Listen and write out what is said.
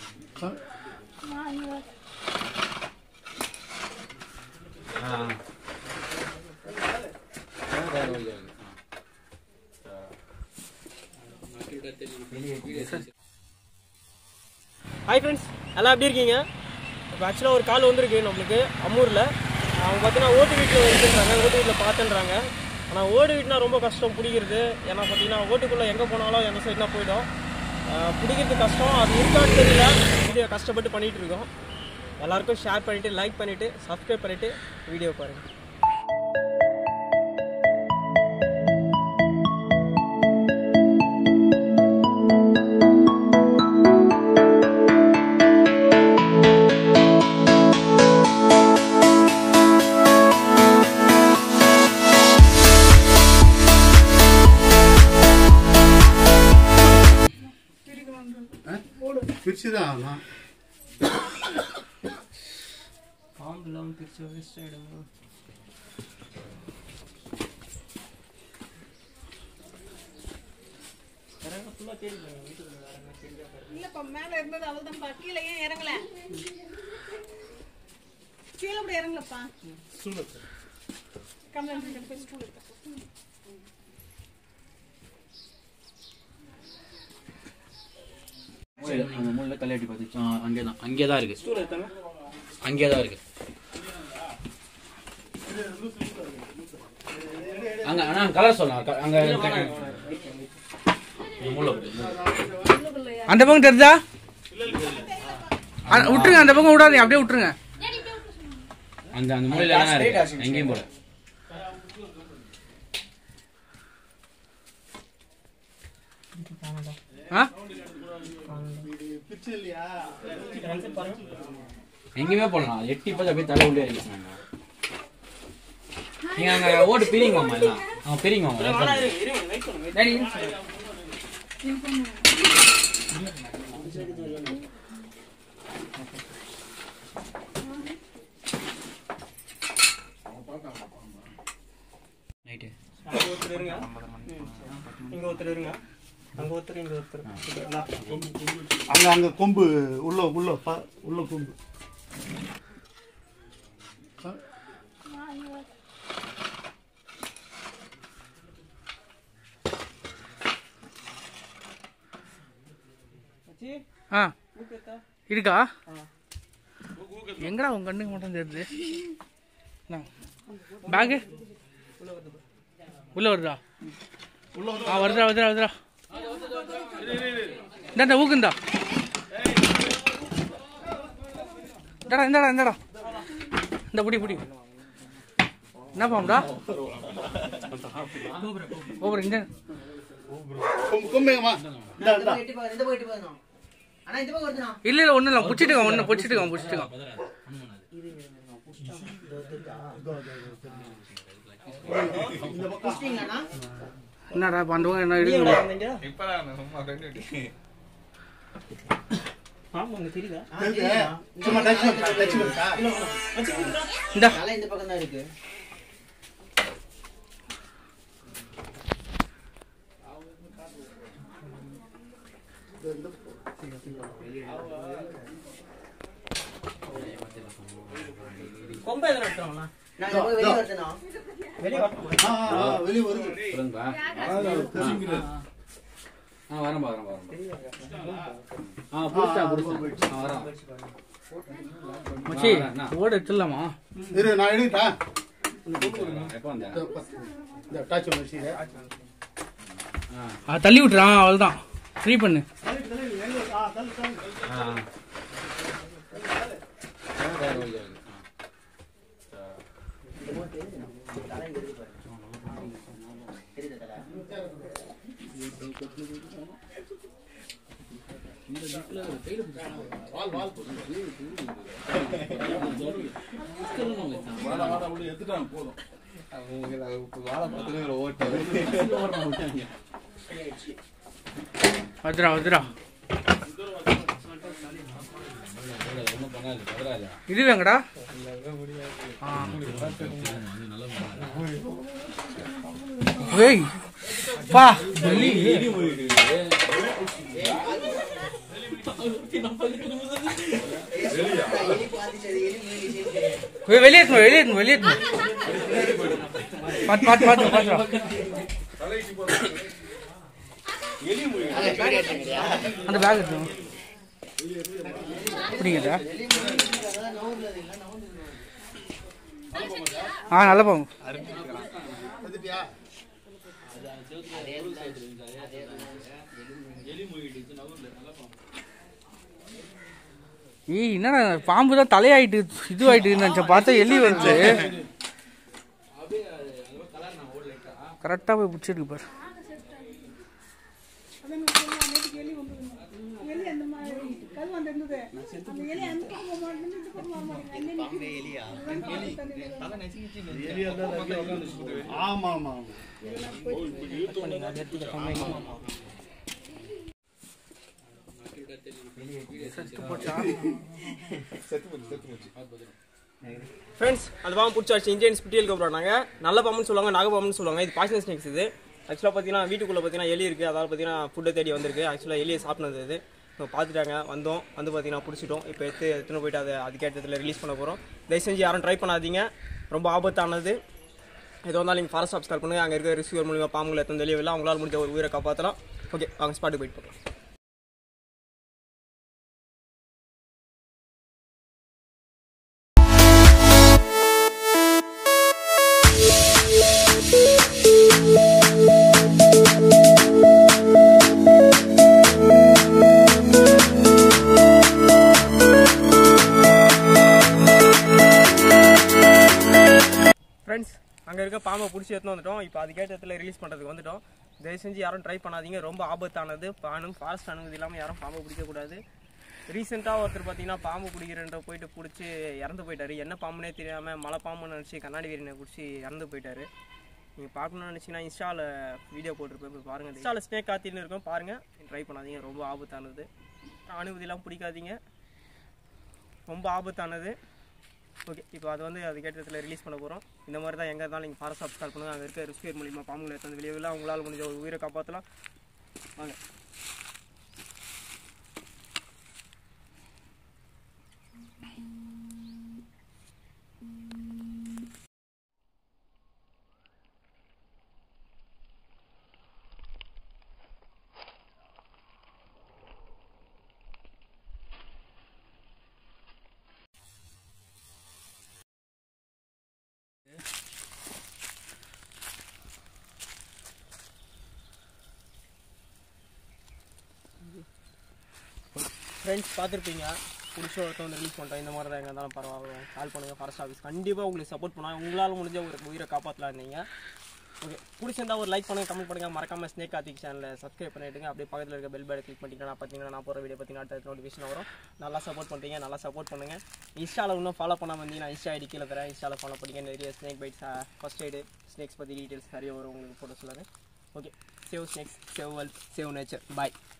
Hi friends எல்லாம் எப்படி இருக்கீங்க இப்போ ஆக்சுவலாக ஒரு கால் வந்திருக்கு நம்மளுக்கு அம்மூரில் அவங்க பார்த்தீங்கன்னா ஓட்டு வீட்டில் வந்துருக்காங்க ஓட்டு வீட்டில் பார்த்துன்றாங்க ஆனால் ஓடு வீட்டுனா ரொம்ப கஷ்டம் பிடிக்கிறது ஏன்னா பார்த்தீங்கன்னா ஓட்டுக்குள்ளே எங்கே போனாலும் எந்த சைட்னா போயிடும் ஆஹ் பிடிக்கிறது கஷ்டம் அது இருக்கான்னு தெரியல வீடியோ கஷ்டப்பட்டு பண்ணிகிட்டு இருக்கோம் எல்லாருக்கும் ஷேர் பண்ணிவிட்டு லைக் பண்ணிவிட்டு சப்ஸ்கிரைப் பண்ணிவிட்டு வீடியோ பாருங்கள் பிரிச்சுதான் ஆகணும் பாம்புலாம் பிரிச்சு வேஸ்ட் ஆகிடுங்க ஃபுல்லாக தேடி பாருங்க வீட்டுக்குள்ள வேறு என்ன தெரிஞ்சா பாருங்க இல்லப்பா மேல இருந்தது அவ்வளவுதான்ப்பா கீழே ஏன் இறங்கல கீழே கூட இறங்கலப்பா கம்ப்ளைண்ட் போய் ஸ்கூல் இருக்கு அந்த முள்ள கல்யாட்டி பார்த்துச்சு அங்கே தான் அங்கே தான் இருக்கு ஸ்டூல் எடுத்தாங்க அங்கே தான் இருக்கு அங்க அண்ணா கலர் சொல்லலாம் அங்க இந்த முள்ள அந்த பக்கம் தெரிஞ்சா விட்டுருங்க அந்த பக்கம் விடாதீங்க அப்படியே விட்டுருங்க அந்த அந்த மூலையில தான் இருக்கு எங்கேயும் போல ஆ பிரிச்சு இல்லையா எங்கேயுமே போடலாம் எட்டி பார்த்து அப்படியே தலை உள்ளே இருக்கு நீங்க அங்க ஓட்டு பிரிங்க மாமா எல்லாம் அவங்க பிரிங்க மாமா எல்லாம். நைட்டு அங்கே ஒருத்தர் இருங்க இங்கே ஒருத்தர் இருங்க அங்கே ஒருத்தர் இங்கே ஒருத்தர் இந்தா. அங்க அங்க கொம்பு உள்ள உள்ள ப- உள்ள கொம்பு மச்சி, ஆ ஊக்கத்தா? இருக்கா எங்கடா உங்க கண்ணுக்கு மட்டும் தெரியுது பேகு உள்ள வருதா ஆ வருதா வருதா வருதா இந்த இந்த ஊக்குந்தா இந்தடா இந்தடா இந்தடா இந்த புடி புடி என்ன பாம்புடா ஓவர் இந்த கொம்பு கொம்பு எங்கம்மா இந்தா, இந்தா. இல்ல இல்ல ஒண்ணு இல்ல புடிச்சிட்டுக்கோங்க ஒண்ணு புடிச்சிட்டுக்கோங்க புடிச்சிட்டுக்கோங்க என்னடா இப்ப அந்த பக்கம் என்ன நீ இருக்கு எங்கடா வந்தீங்க? ஆமா, அங்க தெரியுதா? தெரியுது? சும்மா டச் பண்ணு, டச் பண்ணுக்கா? இந்த கொம்பை எதுனா எடுத்துருவாங்களா? வெளியே வரட்டும். ஆ, ஆ, ஆ, வெளிய வருது சொல்லுங்கப்பா தெரிஞ்சுக்கிறது. ஆ வரேன்பா வரேன்பா வரேன்பா ஆ புடிச்சா புடிச்சா ஆ வரேன் மச்சி ஓட எடுத்துடலாமா இரு நான் எடுக்கட்டா எப்போ வந்தேன் இந்த பத்து. இந்த டாச் ஒன்று வச்சுக்க ஆ ஆ தள்ளி விட்டுறான் அவ்வளவுதான் ஃப்ரீ பண்ணு ஆ வால் வால் வந்துடா வந்துடா ஒன்றும் பண்ணாது பதறாது இது வேங்கடா ஆ. ஏய் பா எலி வெ- வெளியே எடுத்துன்னு வா, வெளியே எடுத்துன்னு வா, வெளியே எடுத்துன்னு வா. பாத்து பாத்து பாத்து பாத்து அந்த பேக் எடுத்து அப்படிங்கடா ஆ நல்ல பாம்பு ஏய் என்னடா பாம்பு தான் தலையாயிட்டு இதுவாயிட்டு நினச்சேன் பார்த்தா எலி வந்து கரெக்டாக போய் பிடிச்சிருக்கு பாரு அதே மாதிரி சொன்னா, நேத்துக்கு எலி வந்தது. எலி அந்த மாதிரி கல் வந்து இருந்தது. அந்த எலி அந்த பக்கம் போக மாட்டேங்குது, இந்த பக்கம் வர மாட்டேங்குது. அங்கே நிக்குது. ஆமா ஆமா ஆமா ஃப்ரெண்ட்ஸ் அந்த பாம்பு பிடிச்சாச்சு இந்தியன் ஸ்பிட்டியலுக்கு அப்புறம் நாங்கள் நல்ல பாம்புன்னு சொல்லுவாங்க நாக பாம்புன்னு சொல்லுவாங்க இது பாய்சன் ஸ்னேக்ஸ் இது ஆக்சுவலாக பார்த்தீங்கன்னா வீட்டுக்குள்ளே பார்த்தீங்கன்னா எலி இருக்குது அதாவது பார்த்தீங்கன்னா ஃபுட்டை தேடி வந்திருக்கு ஆக்சுவலாக எலியை சாப்பிட்டது இது இப்போ பார்த்துட்டாங்க வந்தோம் வந்து பார்த்தீங்கன்னா பிடிச்சிட்டோம் இப்போ எடுத்து எடுத்துன்னு போயிட்டு அதை அதுக்கேற்ற இடத்துல ரிலீஸ் பண்ண போகிறோம் தயவு செஞ்சு யாரும் ட்ரை பண்ணாதீங்க ரொம்ப ஆபத்தானது எது வந்தாலும் நீங்கள் ஃபாரஸ்ட் ஆஃபீஸ் கால் பண்ணுங்கள் அங்கே இருக்க ரிசீவர் மூலியமாக பாம்புகளை எத்தனை வெளியே இல்லை அவங்களால முடிஞ்ச ஒரு உயிரை காப்பாற்றலாம் ஓகே அவங்க ஸ்பாட்டுக்கு போயிட்டு போகலாம் ஃப்ரெண்ட்ஸ் அங்கே இருக்க பாம்பை பிடிச்சி எடுத்துன்னு வந்துட்டோம் இப்போ அதுக்கேற்ற இடத்துல ரிலீஸ் பண்ணுறதுக்கு வந்துட்டோம் தயவு செஞ்சு யாரும் ட்ரை பண்ணாதீங்க ரொம்ப ஆபத்தானது பானும் ஃபாரஸ்ட் அனுமதி இல்லாமல் யாரும் பாம்பை பிடிக்கக்கூடாது ரீசெண்டாக ஒருத்தர் பார்த்தீங்கன்னா பாம்பு பிடிக்கிறன்ற போயிட்டு பிடிச்சி இறந்து போயிட்டாரு என்ன பாம்புனே தெரியாமல் மலை பாம்புன்னு நினச்சி கண்ணாடி வீரனை பிடிச்சி இறந்து போயிட்டாரு நீங்கள் பார்க்கணும்னு நினச்சிங்கன்னா இன்ஸ்டாவில் வீடியோ போட்டிருப்பேன் போய் பாருங்கள் இன்ஸ்டாவில் ஸ்னேக் காத்தின்னு இருக்கும் பாருங்கள் ட்ரை பண்ணாதீங்க ரொம்ப ஆபத்தானது அனுமதியெல்லாம் பிடிக்காதீங்க ரொம்ப ஆபத்தானது ஓகே இப்போ அது வந்து அது கேட்டத்தில் ரிலீஸ் பண்ண போகிறோம் இந்த மாதிரி தான் எங்கே இருந்தாலும் நீங்கள் ஃபாரஸ்ட் ஆஃபீஸ் கால் பண்ணுங்கள் அங்கே இருக்க ரிஸ்கேர் மூலியமாக பாம்புங்களை எடுத்து வெளியே இல்லை அவங்களால முடிஞ்ச ஒரு உயிரை காப்பாற்றலாம் வாங்க ஃப்ரெண்ட்ஸ் பார்த்துருப்பீங்க பிடிச்ச ஒருத்தன் வந்து ரிலீஸ் பண்ணுறேன் இந்த மாதிரி தான் எங்கே இருந்தாலும் பரவாயில்ல கால் பண்ணுங்கள் ஃபாரஸ்ட் ஆஃபீஸ் கண்டிப்பாக உங்களுக்கு சப்போர்ட் பண்ணுவாங்க உங்களால் முடிஞ்ச ஒரு உயிரை காப்பாற்றலாம் இருந்தீங்க ஓகே பிடிச்சிருந்தா ஒரு லைக் பண்ணுங்க கமெண்ட் பண்ணுங்க மறக்காம ஸ்னேக் கார்த்திக் சேனலை சப்ஸ்கிரைப் பண்ணிட்டுங்க அப்படியே பக்கத்தில் இருக்க பெல் பேட் கிளிக் பண்ணிட்டீங்கன்னா பார்த்தீங்கன்னா நான் போகிற வீடியோ பார்த்தீங்கன்னா அடுத்த நோட்டிஃபிகேஷன் வரும் நல்லா சப்போர்ட் பண்ணுறீங்க நல்லா சப்போர்ட் பண்ணுங்க இன்ஸ்டாவில் இன்னும் ஃபாலோ பண்ணாமல் இருந்தீங்கன்னா இன்ஸ்டா ஐடி கீழே தரேன் இன்ஸ்டாவில் ஃபாலோ பண்ணிங்க நிறைய snake bites first aid snakes பற்றி டீட்டெயில்ஸ் நிறைய வரும் உங்களுக்கு போட்டு சொல்லுங்கள் okay save snakes save wealth save nature பாய்